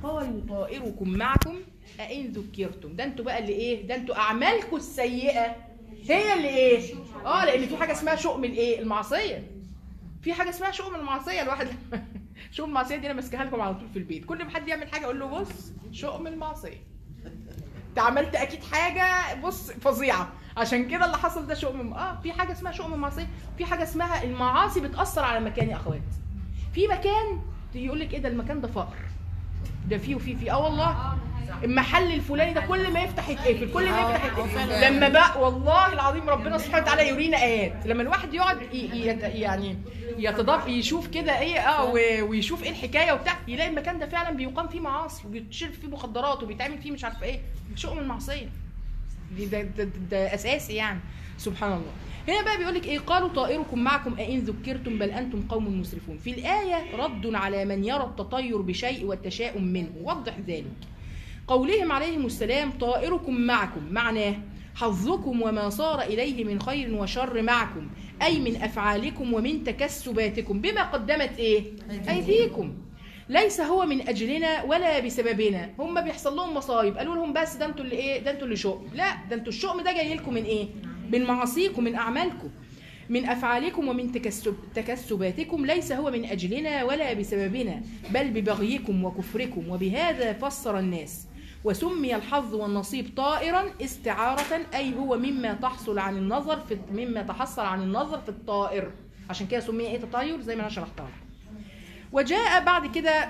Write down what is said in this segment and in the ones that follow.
قالوا طائركم معكم أئن ذكرتم ده انتوا بقى اللي ايه ده انتوا اعمالكم السيئه هي اللي ايه اه لان في حاجه اسمها شؤم الايه المعصيه في حاجه اسمها شؤم المعصيه الواحد شؤم المعصيه دي انا ماسكاها لكم على طول في البيت كل ما حد يعمل حاجه اقول له بص شؤم المعصيه انت عملت اكيد حاجه بص فظيعه عشان كده اللي حصل ده شؤم اه في حاجه اسمها شؤم المعصيه في حاجه اسمها المعاصي بتاثر على المكان يا اخوات في مكان يقول لك ايه ده المكان ده فقر ده فيه وفيه فيه اه والله المحل الفلاني ده كل ما يفتح يتقفل كل ما يفتح يتقفل لما بقى والله العظيم ربنا سبحانه وتعالى يورينا ايات لما الواحد يقعد ي- ي- يعني يتضاف يشوف كده ايه اه و- ويشوف ايه الحكايه وبتاع يلاقي المكان ده فعلا بيقام فيه معاصي وبيتشرب فيه مخدرات وبيتعمل فيه مش عارفه ايه شؤم المعصيه دي ده, ده, ده اساسي يعني سبحان الله هنا بقى بيقول لك ايه قالوا طائركم معكم أئن ذكرتم بل انتم قوم مسرفون في الايه رد على من يرى التطير بشيء والتشاؤم منه وضح ذلك قولهم عليهم السلام طائركم معكم معناه حظكم وما صار إليه من خير وشر معكم أي من أفعالكم ومن تكسباتكم بما قدمت إيه؟ أيديكم ليس هو من أجلنا ولا بسببنا هم بيحصل لهم مصايب قالوا لهم بس ده انتوا اللي إيه؟ ده انتوا اللي شؤم لا ده انتوا الشؤم ده جاي لكم من إيه؟ من معاصيكم من أعمالكم من أفعالكم ومن تكسب تكسباتكم ليس هو من أجلنا ولا بسببنا بل ببغيكم وكفركم وبهذا فسر الناس وسمي الحظ والنصيب طائرا استعارة أي هو مما تحصل عن النظر في مما تحصل عن النظر في الطائر عشان كده سمي ايه تطير زي ما انا شرحتها وجاء بعد كده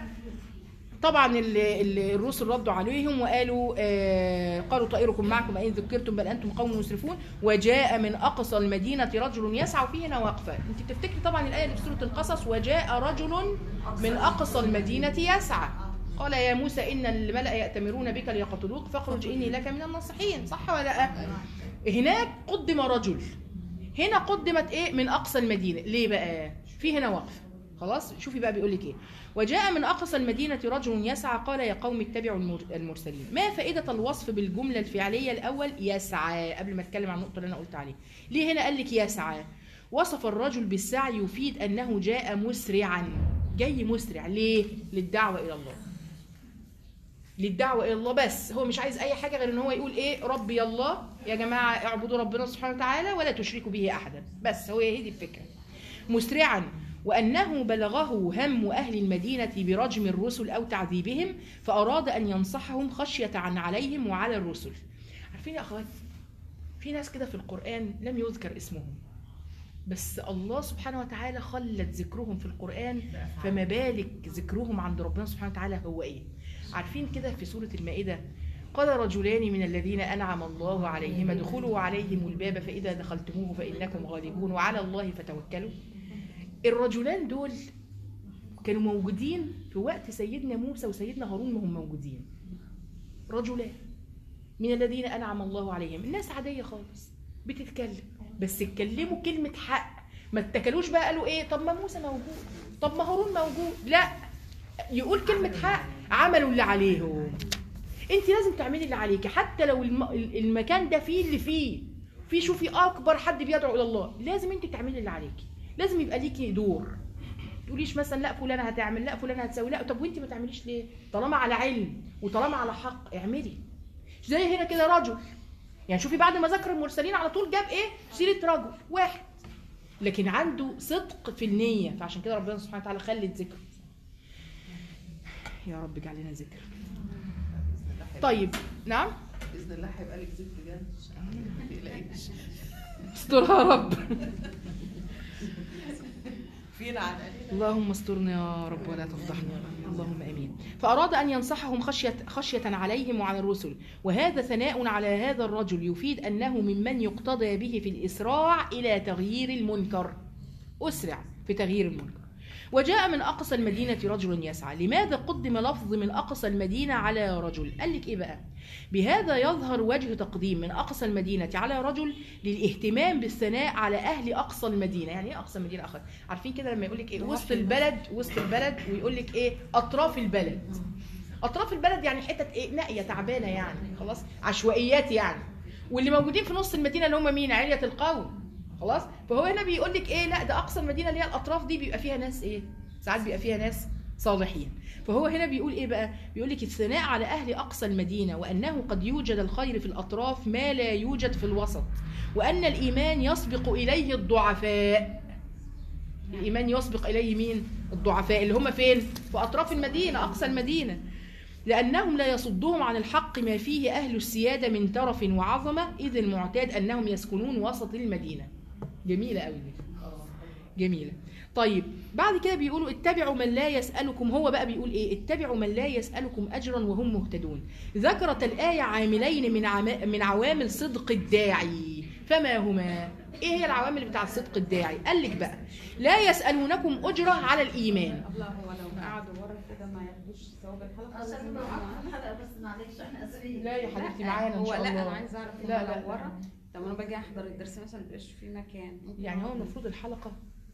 طبعا ال- ال- الرسل ردوا عليهم وقالوا آه قالوا طائركم معكم أئن ذكرتم بل أنتم قوم مسرفون وجاء من أقصى المدينة رجل يسعى وفيه هنا واقفة أنت بتفتكري طبعا الآية اللي في سورة القصص وجاء رجل من أقصى المدينة يسعى قال يا موسى إن الملأ يأتمرون بك ليقتلوك فاخرج إني لك من الناصحين صح ولا لا هناك قدم رجل هنا قدمت ايه من اقصى المدينه ليه بقى في هنا وقف خلاص شوفي بقى بيقول لك ايه وجاء من اقصى المدينه رجل يسعى قال يا قوم اتبعوا المر- المرسلين ما فائده الوصف بالجمله الفعليه الاول يسعى قبل ما اتكلم عن النقطه اللي انا قلت عليها ليه هنا قال لك يسعى وصف الرجل بالسعي يفيد انه جاء مسرعا جاي مسرع ليه للدعوه الى الله للدعوة إلى الله بس هو مش عايز أي حاجة غير إن هو يقول إيه ربي الله يا جماعة اعبدوا ربنا سبحانه وتعالى ولا تشركوا به أحدا بس هو هي دي الفكرة مسرعا وأنه بلغه هم أهل المدينة برجم الرسل أو تعذيبهم فأراد أن ينصحهم خشية عن عليهم وعلى الرسل عارفين يا أخوات في ناس كده في القرآن لم يذكر اسمهم بس الله سبحانه وتعالى خلت ذكرهم في القرآن فما بالك ذكرهم عند ربنا سبحانه وتعالى هو إيه عارفين كده في سورة المائدة قال رجلان من الذين أنعم الله عليهم ادخلوا عليهم الباب فإذا دخلتموه فإنكم غالبون وعلى الله فتوكلوا الرجلان دول كانوا موجودين في وقت سيدنا موسى وسيدنا هارون ما هم موجودين رجلان من الذين أنعم الله عليهم الناس عادية خالص بتتكلم بس اتكلموا كلمة حق ما اتكلوش بقى قالوا ايه طب ما موسى موجود طب ما هارون موجود لا يقول كلمة حق عملوا اللي عليهم انت لازم تعملي اللي عليكي حتى لو الم... المكان ده فيه اللي فيه في شوفي اكبر حد بيدعو الى الله لازم انت تعملي اللي عليكي لازم يبقى ليكي دور تقوليش مثلا لا فلانه هتعمل لا فلانه هتسوي لا طب وانت ما تعمليش ليه طالما على علم وطالما على حق اعملي زي هنا كده رجل يعني شوفي بعد ما ذكر المرسلين على طول جاب ايه سيره رجل واحد لكن عنده صدق في النيه فعشان كده ربنا سبحانه وتعالى خلت ذكره يا رب اجعل لنا ذكر طيب نعم باذن الله هيبقى لك ذكر جامد ما تقلقيش استرها يا رب فينا عن قليل اللهم استرنا يا رب ولا تفضحنا اللهم امين فاراد ان ينصحهم خشيه خشيه عليهم وعلى الرسل وهذا ثناء على هذا الرجل يفيد انه ممن يقتضى به في الاسراع الى تغيير المنكر اسرع في تغيير المنكر وجاء من اقصى المدينه رجل يسعى لماذا قدم لفظ من اقصى المدينه على رجل قال لك ايه بقى بهذا يظهر وجه تقديم من اقصى المدينه على رجل للاهتمام بالثناء على اهل اقصى المدينه يعني ايه اقصى المدينه اخر عارفين كده لما يقول لك ايه وسط البلد وسط البلد ويقول لك ايه اطراف البلد اطراف البلد يعني حتت ايه نائيه تعبانه يعني خلاص عشوائيات يعني واللي موجودين في نص المدينه اللي هم مين عليه القوم خلاص فهو هنا بيقول لك ايه لا ده اقصى المدينه اللي هي الاطراف دي بيبقى فيها ناس ايه ساعات بيبقى فيها ناس صالحين فهو هنا بيقول ايه بقى بيقول لك الثناء على اهل اقصى المدينه وانه قد يوجد الخير في الاطراف ما لا يوجد في الوسط وان الايمان يسبق اليه الضعفاء الايمان يسبق اليه مين الضعفاء اللي هم فين في اطراف المدينه اقصى المدينه لأنهم لا يصدهم عن الحق ما فيه أهل السيادة من ترف وعظمة إذ المعتاد أنهم يسكنون وسط المدينة جميلة أوي دي جميلة طيب بعد كده بيقولوا اتبعوا من لا يسألكم هو بقى بيقول ايه اتبعوا من لا يسألكم أجرا وهم مهتدون ذكرت الآية عاملين من عما من عوامل صدق الداعي فما هما ايه هي العوامل بتاع صدق الداعي قال لك بقى لا يسألونكم أجرة على الإيمان الله هو لو قعدوا ورا كده ما ياخدوش ثواب الحلقه عشان لازم الحلقه بس معلش احنا اسفين لا يا حبيبتي لا، معانا إن هو شاء لا الله انا عايزه اعرف لا، لا لا، لا لا. ورا طب انا باجي احضر الدرس مثلا مبيبقاش في مكان ممكن يعني هو أقعد. المفروض الحلقة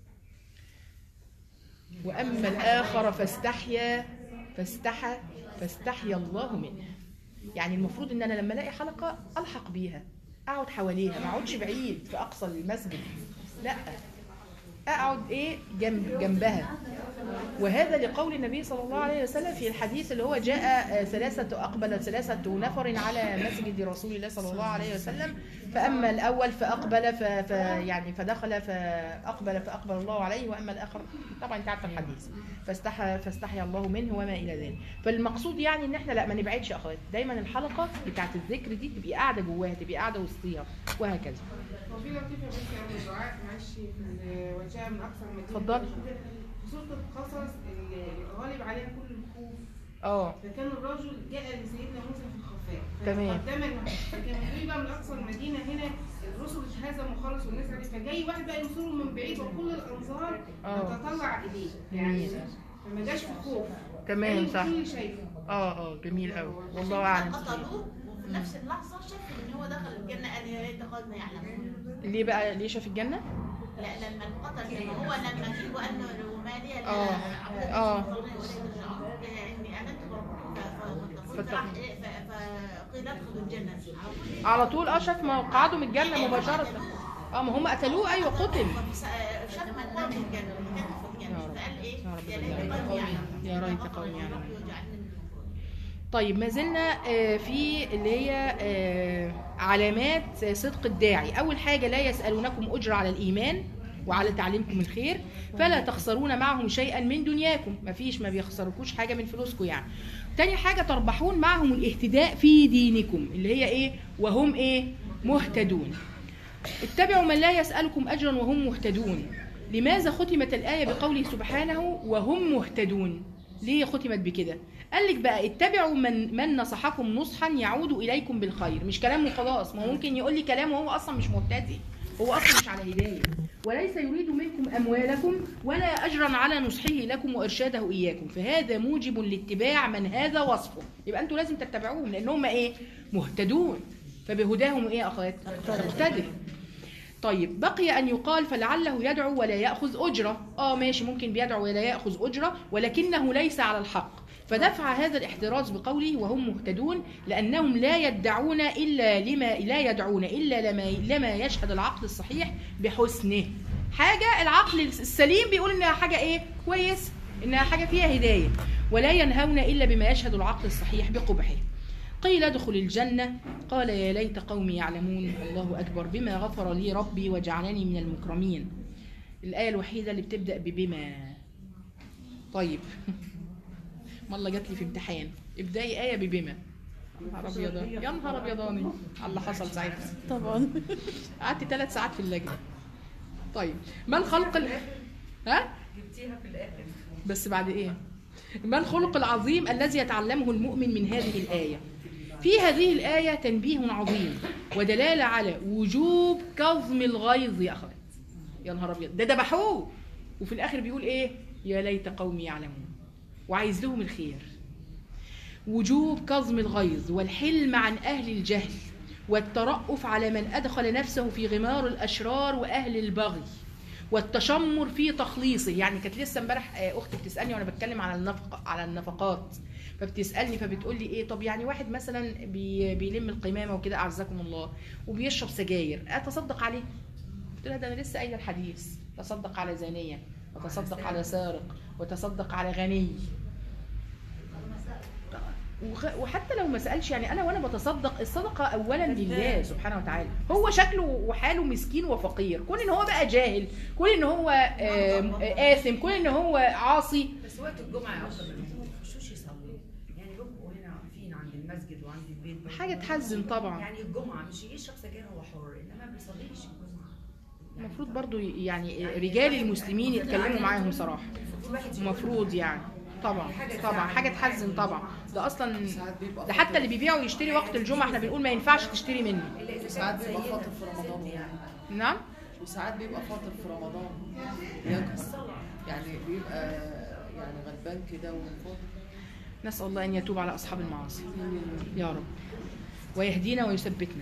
وأما الآخر فاستحيا فاستحى فاستحيا الله منه يعني المفروض ان انا لما الاقي حلقة الحق بيها اقعد حواليها ما اقعدش بعيد في اقصى المسجد لا اقعد ايه جنب جنبها وهذا لقول النبي صلى الله عليه وسلم في الحديث اللي هو جاء آه، ثلاثة أقبل ثلاثة نفر على مسجد رسول الله صلى الله عليه وسلم فأما الأول فأقبل ف... ف... يعني فدخل فأقبل فأقبل الله عليه وأما الآخر طبعا أنت عارفة الحديث فاستحى فاستحيا الله منه وما إلى ذلك فالمقصود يعني إن إحنا لا ما نبعدش يا أخوات دايما الحلقة بتاعت الذكر دي تبقي قاعدة جواها تبقي قاعدة وسطيها وهكذا هو في لطيفة بس يعني دعاء معلش في ال- وجاء من أكثر من اتفضلي. في سورة القصص اللي غالب عليها كل الخوف اه فكان الرجل جاء لسيدنا موسى في الخفاء تمام. فقدم فكان جاي بقى من أقصى المدينة هنا الرسل اتهزموا خالص والناس عرفت فجاي واحد بقى ينصرهم من بعيد وكل الأنصار اه. تتطلع إليه جميل. يعني فما جاش في خوف تمام جاي صح كل شيء اه اه جميل قوي والله اعلم قتلوه وفي نفس اللحظه شاف ان هو دخل الجنه قال يا ريت قوم يعلمون ليه بقى ليه شاف الجنه لا لما القتل لما هو لما جه وقال له رومانيا آه. آه. اني امنت بربكم فقلت فتق- راح إيه، ف- فقيل ادخلوا الجنه على طول على طول اه شاف مقعده من الجنه مباشره اه ما هم قتلوه ايوه قتل شاف مقوى من الجنه من الجنه يا رب. فقال ايه يا رب يا بالله. ليت قوم يعلمون يا ريت غفر قوم الله يعلمون. ربي واجعلني من طيب ما زلنا آه، في اللي هي آه، علامات صدق الداعي اول حاجه لا يسالونكم اجر على الايمان وعلى تعليمكم الخير فلا تخسرون معهم شيئا من دنياكم مفيش ما بيخسركوش حاجه من فلوسكم يعني تاني حاجه تربحون معهم الاهتداء في دينكم اللي هي ايه وهم ايه مهتدون اتبعوا من لا يسألكم أجرا وهم مهتدون لماذا ختمت الآية بقوله سبحانه وهم مهتدون ليه ختمت بكده قال لك بقى اتبعوا من من نصحكم نصحا يعود إليكم بالخير مش كلام وخلاص ما هو ممكن يقول لي كلام وهو أصلا مش مهتدي هو أصلا مش على هداية وليس يريد منكم أموالكم ولا أجرا على نصحه لكم وإرشاده إياكم فهذا موجب لاتباع من هذا وصفه يبقى أنتوا لازم تتبعوهم لأنهم إيه مهتدون فبهداهم إيه يا أخوات تقتدر طيب بقي أن يقال فلعله يدعو ولا يأخذ أجرة آه ماشي ممكن بيدعو ولا يأخذ أجرة ولكنه ليس على الحق فدفع هذا الاحتراز بقوله وهم مهتدون لأنهم لا يدعون إلا لما لا يدعون إلا لما لما يشهد العقل الصحيح بحسنه حاجة العقل السليم بيقول إنها حاجة إيه كويس إنها حاجة فيها هداية ولا ينهون إلا بما يشهد العقل الصحيح بقبحه قيل ادخل الجنة قال يا ليت قومي يعلمون الله أكبر بما غفر لي ربي وجعلني من المكرمين الآية الوحيدة اللي بتبدأ ببما طيب والله جات لي في امتحان ابدأي آية ببما يا نهار أبيض يا نهار أبيضاني على اللي حصل ساعتها طبعا قعدت ثلاث ساعات في اللجنة طيب من خلق ال... ها جبتيها في الاخر بس بعد ايه ما الخلق العظيم الذي يتعلمه المؤمن من هذه الآية في هذه الآية تنبيه عظيم ودلالة على وجوب كظم الغيظ يا أخوات يا نهار أبيض ده ذبحوه وفي الآخر بيقول إيه يا ليت قومي يعلمون وعايز لهم الخير وجوب كظم الغيظ والحلم عن أهل الجهل والترأف على من أدخل نفسه في غمار الأشرار وأهل البغي والتشمر في تخليصه يعني كانت لسه امبارح آه، اختي بتسالني وانا بتكلم على النفق على النفقات فبتسالني فبتقول لي ايه طب يعني واحد مثلا بي بيلم القمامه وكده اعزكم الله وبيشرب سجاير اتصدق عليه قلت لها ده انا لسه قايله الحديث تصدق على زانيه وتصدق على سارق وتصدق على غني وغ- وحتى لو ما سالش يعني انا وانا بتصدق الصدقه اولا لله سبحانه وتعالى هو شكله وحاله مسكين وفقير كون ان هو بقى جاهل كون ان هو آم، آثم كون ان هو عاصي بس وقت الجمعة أفضل ما يخشوش يصلوا يعني بيبقوا هنا واقفين عند المسجد وعند البيت برضه. حاجة تحزن طبعا. يعني الجمعة مش يشرب سجاير هو حر إنما ما بيصليش الجمعة يعني المفروض برضو يعني رجال المسلمين يتكلموا معاهم صراحه كل واحد يقول المفروض يعني طبعا طبعا حاجه تحزن طبعا ده اصلا ساعات بيبقى ده حتى اللي بيبيع ويشتري وقت الجمعه احنا بنقول ما ينفعش تشتري مني إلا إذا ساعات كانت بيبقى سيدة فاطر في رمضان ست يعني نعم وساعات بيبقى فاطر في رمضان يكبر يعني بيبقى يعني غلبان كده وفاطر نسال الله ان يتوب على اصحاب المعاصي يا رب ويهدينا ويثبتنا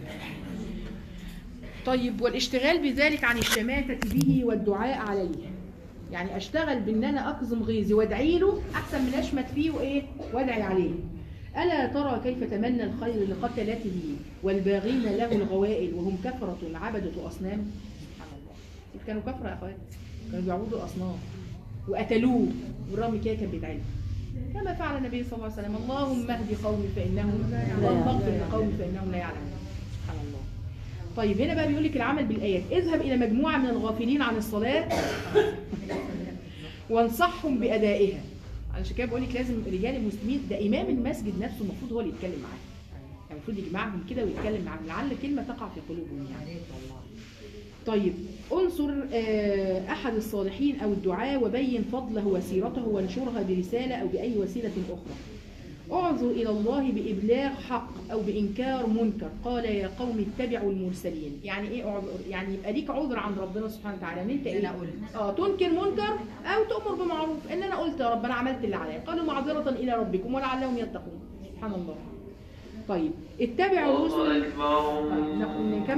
طيب والاشتغال بذلك عن الشماتة به والدعاء عليه يعني اشتغل بان انا اكظم غيظي وادعي له احسن من اشمت فيه وايه وادعي عليه الا ترى كيف تمنى الخير لقتلته والباغين له الغوائل وهم كفرة عبدة اصنام سبحان الله كانوا كفرة يا اخوات كانوا بيعبدوا الاصنام وقتلوه بالرغم كده كان بيدعي له. كما فعل النبي صلى الله عليه وسلم اللهم اهد قومي فانهم اللهم اغفر لقومي فانهم لا يعلمون سبحان الله طيب هنا بقى بيقول لك العمل بالايات اذهب الى مجموعه من الغافلين عن الصلاه وانصحهم بادائها علشان كده بقول لك لازم رجال المسلمين ده امام المسجد نفسه المفروض هو اللي يتكلم معاهم يعني المفروض يجمعهم كده ويتكلم معاهم لعل كلمه تقع في قلوبهم يعني طيب انصر آه، احد الصالحين او الدعاء وبين فضله وسيرته وانشرها برساله او باي وسيله اخرى اعذر الى الله بابلاغ حق او بانكار منكر قال يا قوم اتبعوا المرسلين يعني ايه اعذر يعني يبقى ليك عذر عند ربنا سبحانه وتعالى ان انت ايه اه تنكر منكر او تؤمر بمعروف ان انا قلت يا رب انا عملت اللي عليا قالوا معذره الى ربكم ولعلهم يتقون سبحان الله طيب اتبعوا الرسل الله أكبر نقول